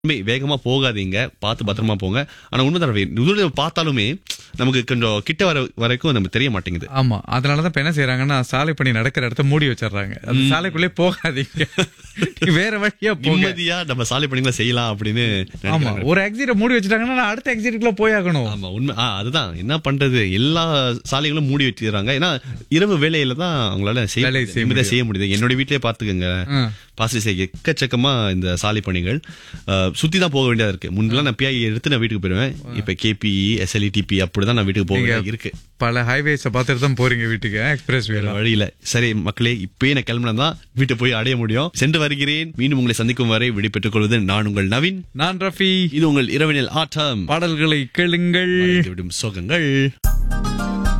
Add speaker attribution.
Speaker 1: உண்மை வேகமா போகாதீங்க பார்த்து பத்திரமா போங்க ஆனா உண்மை தடவை உதவி பார்த்தாலுமே நமக்கு கொஞ்சம் கிட்ட வர வரைக்கும் நமக்கு தெரிய மாட்டேங்குது
Speaker 2: ஆமா அதனாலதான் இப்ப என்ன செய்யறாங்கன்னா சாலை பணி நடக்கிற இடத்த மூடி வச்சிடுறாங்க அந்த சாலைக்குள்ளே போகாதீங்க நீங்க வேற வழியா போங்க
Speaker 1: நிம்மதியா நம்ம சாலை பணிகளை செய்யலாம் அப்படின்னு
Speaker 2: ஆமா
Speaker 1: நினைக்கிறாங்க.
Speaker 2: ஒரு எக்ஸிட்ட மூடி வச்சுட்டாங்கன்னா நான் அடுத்த எக்ஸிட்டுக்குள்ள போயாகணும்
Speaker 1: ஆமா உண்மை ஆ, அதுதான் என்ன பண்றது எல்லா சாலைகளும் மூடி வச்சிடறாங்க ஏன்னா இரவு வேலையில தான் அவங்களால செய்ய
Speaker 2: வேலையை
Speaker 1: முடியுது.
Speaker 2: செய்ய
Speaker 1: நிம்மதியா செய்ய முடியுது என்னோட வீட்லயே பாத்துக்கோங்க
Speaker 2: ஆ.
Speaker 1: பாசி செய்ய எக்கச்சக்கமா இந்த சாலை பணிகள் அஹ், சுத்தி தான் போக வேண்டியதா இருக்கு முன்னெல்லாம் நான் பிஐ எடுத்து நான் வீட்டுக்கு போயிடுவேன் இப்ப கேபி எஸ்எல்இ டிபி அப்படிதான் நான் வீட்டுக்கு போக வேண்டியதா இருக்கு
Speaker 2: பல ஹைவேஸ பார்த்துட்டு தான் போறீங்க வீட்டுக்கு எக்ஸ்பிரஸ்
Speaker 1: வேற
Speaker 2: வேல
Speaker 1: வழியில சரி மக்களே இப்பயே நான் கிளம்பினா தான் வீட்டை போய் அடைய முடியும் சென்று வருகிறேன் மீண்டும் உங்களை சந்திக்கும் வரை விடைபெற்றுக் கொள்வது நான் உங்கள் நவீன்
Speaker 2: நான் ரஃபி
Speaker 1: இது உங்கள் இரவினில் ஆட்டம்
Speaker 2: பாடல்களை கேளுங்கள்
Speaker 1: விடும் சோகங்கள்